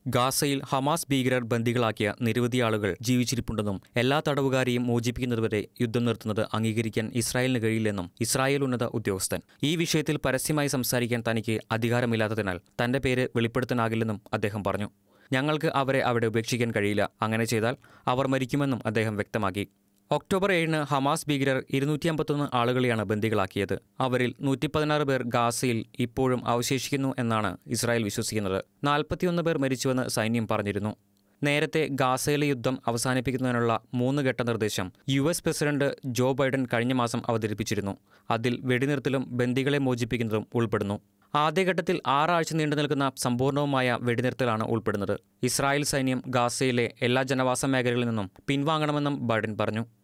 ഗാസയിൽ ഹമാസ് ഭീകരർ ബന്ദികളാക്കിയ നിരവധി ആളുകൾ ജീവിച്ചിരിപ്പുണ്ടെന്നും എല്ലാ തടവുകാരെയും മോചിപ്പിക്കുന്നതുവരെ യുദ്ധം നിർത്തുന്നത് അംഗീകരിക്കാൻ ഇസ്രായേലിന് കഴിയില്ലെന്നും ഇസ്രായേൽ ഉന്നത ഉദ്യോഗസ്ഥൻ ഈ വിഷയത്തിൽ പരസ്യമായി സംസാരിക്കാൻ തനിക്ക് അധികാരമില്ലാത്തതിനാൽ തന്റെ പേര് വെളിപ്പെടുത്താനാകില്ലെന്നും അദ്ദേഹം പറഞ്ഞു ഞങ്ങൾക്ക് അവരെ അവിടെ ഉപേക്ഷിക്കാൻ കഴിയില്ല അങ്ങനെ ചെയ്താൽ അവർ മരിക്കുമെന്നും അദ്ദേഹം വ്യക്തമാക്കി ഒക്ടോബർ ഏഴിന് ഹമാസ് ഭീകരർ ഇരുന്നൂറ്റി അമ്പത്തൊന്ന് ആളുകളെയാണ് ബന്ദികളാക്കിയത് അവരിൽ നൂറ്റി പതിനാറ് പേർ ഗാസയിൽ ഇപ്പോഴും അവശേഷിക്കുന്നു എന്നാണ് ഇസ്രായേൽ വിശ്വസിക്കുന്നത് നാൽപ്പത്തിയൊന്ന് പേർ മരിച്ചുവെന്ന് സൈന്യം പറഞ്ഞിരുന്നു നേരത്തെ ഗാസയിലെ യുദ്ധം അവസാനിപ്പിക്കുന്നതിനുള്ള മൂന്ന് ഘട്ട നിർദ്ദേശം U S president Joe Biden കഴിഞ്ഞ മാസം അവതരിപ്പിച്ചിരുന്നു അതിൽ വെടിനിർത്തലും ബന്ദികളെ മോചിപ്പിക്കുന്നതും ഉൾപ്പെടുന്നു ആദ്യഘട്ടത്തിൽ ആറാഴ്ച നീണ്ടു നിൽക്കുന്ന സമ്പൂർണവുമായ വെടിനിർത്തലാണ് ഉൾപ്പെടുന്നത് ഇസ്രായേൽ സൈന്യം ഗാസയിലെ എല്ലാ ജനവാസ മേഖലകളിൽ നിന്നും പിൻവാങ്ങണമെന്നും ബൈഡൻ പറഞ്ഞു